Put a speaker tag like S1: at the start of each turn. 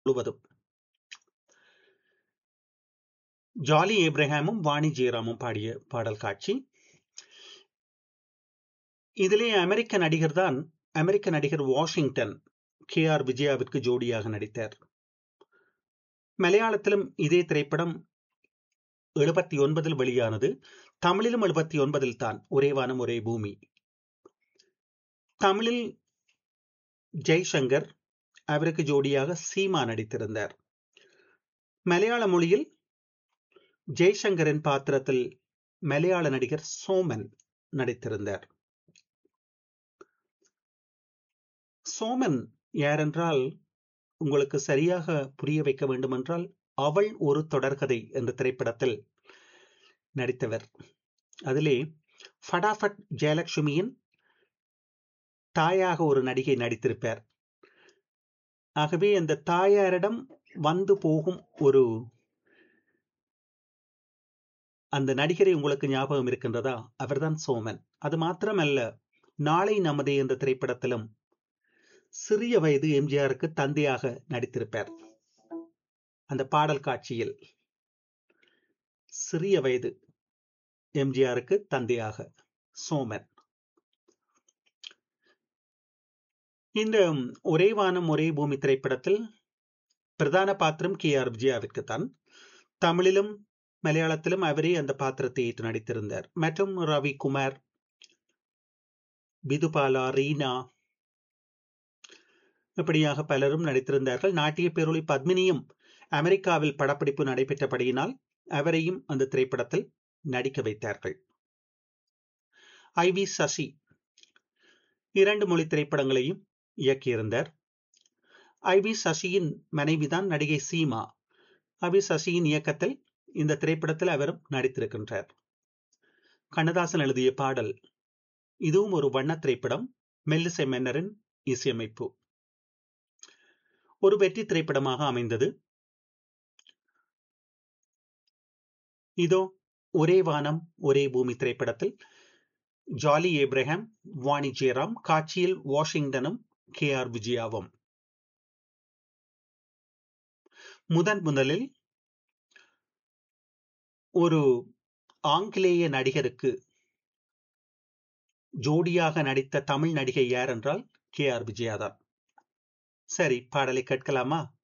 S1: முழுவதும் ஜாலி ஏப்ரஹாமும் வாணி ஜெயராமும் பாடிய பாடல் காட்சி இதிலே அமெரிக்க நடிகர் தான் அமெரிக்க நடிகர் வாஷிங்டன் கே ஆர் விஜயாவிற்கு ஜோடியாக நடித்தார் மலையாளத்திலும் இதே திரைப்படம் எழுபத்தி ஒன்பதில் வெளியானது தமிழிலும் எழுபத்தி ஒன்பதில் தான் ஒரே வானம் ஒரே பூமி தமிழில் ஜெய்சங்கர் அவருக்கு ஜோடியாக சீமா நடித்திருந்தார் மலையாள மொழியில் ஜெய்சங்கரின் பாத்திரத்தில் மலையாள நடிகர் சோமன் நடித்திருந்தார் சோமன் யாரென்றால் உங்களுக்கு சரியாக புரிய வைக்க வேண்டுமென்றால் அவள் ஒரு தொடர்கதை என்ற திரைப்படத்தில் நடித்தவர் அதிலே ஃபடாஃபட் ஜெயலட்சுமியின் தாயாக ஒரு நடிகை நடித்திருப்பார் ஆகவே அந்த தாயாரிடம் வந்து போகும் ஒரு அந்த நடிகரை உங்களுக்கு ஞாபகம் இருக்கின்றதா அவர்தான் சோமன் அது மாத்திரமல்ல நாளை நமதே என்ற திரைப்படத்திலும் சிறிய வயது எம்ஜிஆருக்கு தந்தையாக நடித்திருப்பார் அந்த பாடல் காட்சியில் சிறிய வயது எம்ஜிஆருக்கு தந்தையாக சோமன் இந்த ஒரே வானம் ஒரே பூமி திரைப்படத்தில் பிரதான பாத்திரம் கே ஆர் விஜயாவிற்கு தான் தமிழிலும் மலையாளத்திலும் அவரே அந்த பாத்திரத்தை ஏற்று நடித்திருந்தார் மற்றும் ரவி குமார் பிதுபாலா ரீனா இப்படியாக பலரும் நடித்திருந்தார்கள் நாட்டிய பேரொளி பத்மினியும் அமெரிக்காவில் படப்பிடிப்பு நடைபெற்றபடியினால் அவரையும் அந்த திரைப்படத்தில் நடிக்க வைத்தார்கள் ஐ வி சசி இரண்டு மொழி திரைப்படங்களையும் இயக்கியிருந்தார் ஐ வி சசியின் மனைவிதான் நடிகை சீமா ஐ வி சசியின் இயக்கத்தில் இந்த திரைப்படத்தில் அவரும் நடித்திருக்கின்றார் கண்ணதாசன் எழுதிய பாடல் இதுவும் ஒரு வண்ண திரைப்படம் மெல்லிசை மன்னரின் இசையமைப்பு ஒரு வெற்றி திரைப்படமாக அமைந்தது இதோ ஒரே வானம் ஒரே பூமி திரைப்படத்தில் ஜாலி ஏப்ரஹாம் வாணி ஜெயராம் காட்சியில் வாஷிங்டனும் கே ஆர் விஜயாவும் முதன் முதலில் ஒரு ஆங்கிலேய நடிகருக்கு ஜோடியாக நடித்த தமிழ் நடிகை யார் என்றால் கே ஆர் விஜயா தான் சரி பாடலை கேட்கலாமா